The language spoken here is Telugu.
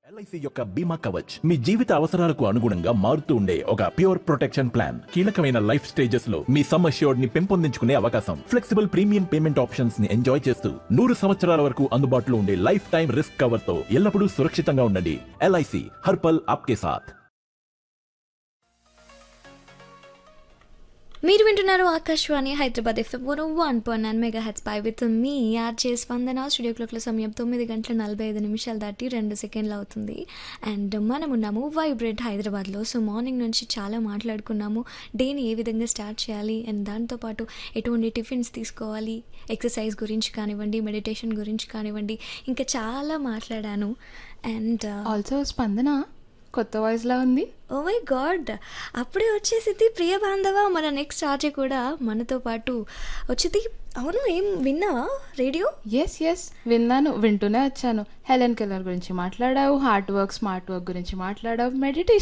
ఎల్ఐసి యొక్క బీమా కవచ్ మీ జీవిత అవసరాలకు అనుగుణంగా మారుతూ ఉండే ఒక ప్యూర్ ప్రొటెక్షన్ ప్లాన్ కీలకమైన లైఫ్ స్టేజెస్ లో మీ సమ్ అష్యూర్డ్ ని పెంపొందించుకునే అవకాశం ఫ్లెక్సిబుల్ ప్రీమియం పేమెంట్ ఆప్షన్స్ ని ఎంజాయ్ చేస్తూ నూరు సంవత్సరాల వరకు అందుబాటులో ఉండే లైఫ్ టైం రిస్క్ కవర్ తో ఎల్లప్పుడూ సురక్షితంగా ఉండండి ఎల్ఐసి హర్పల్ ఆప్కే సాథ్ మీరు వింటున్నారు Akashvani Hyderabad FM one one point nine mega హెచ్ పై with me RJ Spandana studio క్లాక్ల సమయం తొమ్మిది గంటల నలభై ఐదు నిమిషాలు దాటి రెండు సెకండ్లు అవుతుంది అండ్ మనం ఉన్నాము వైబ్రెంట్ హైదరాబాద్లో సో మార్నింగ్ నుంచి చాలా మాట్లాడుకున్నాము డేని ఏ విధంగా స్టార్ట్ చేయాలి అండ్ దాంతోపాటు ఎటువంటి టిఫిన్స్ తీసుకోవాలి ఎక్సర్సైజ్ గురించి కానివ్వండి మెడిటేషన్ గురించి కానివ్వండి ఇంకా చాలా మాట్లాడాను అండ్ ఆల్సో స్పందన కొత్త వాయిస్ లా ఉంది ఓ మై గాడ్ అప్పుడే వచ్చేసింది ప్రియ బాంధవ మన నెక్స్ట్ ఆర్జే కూడా మనతో పాటు వచ్చింది అవును ఏం విన్నావా రేడియో ఎస్ ఎస్ విన్నాను వింటూనే వచ్చాను హెలెన్ కెల్లర్ గురించి మాట్లాడావు హార్డ్ వర్క్ స్మార్ట్ వర్క్ గురించి మాట్లాడావు మెడిటేషన్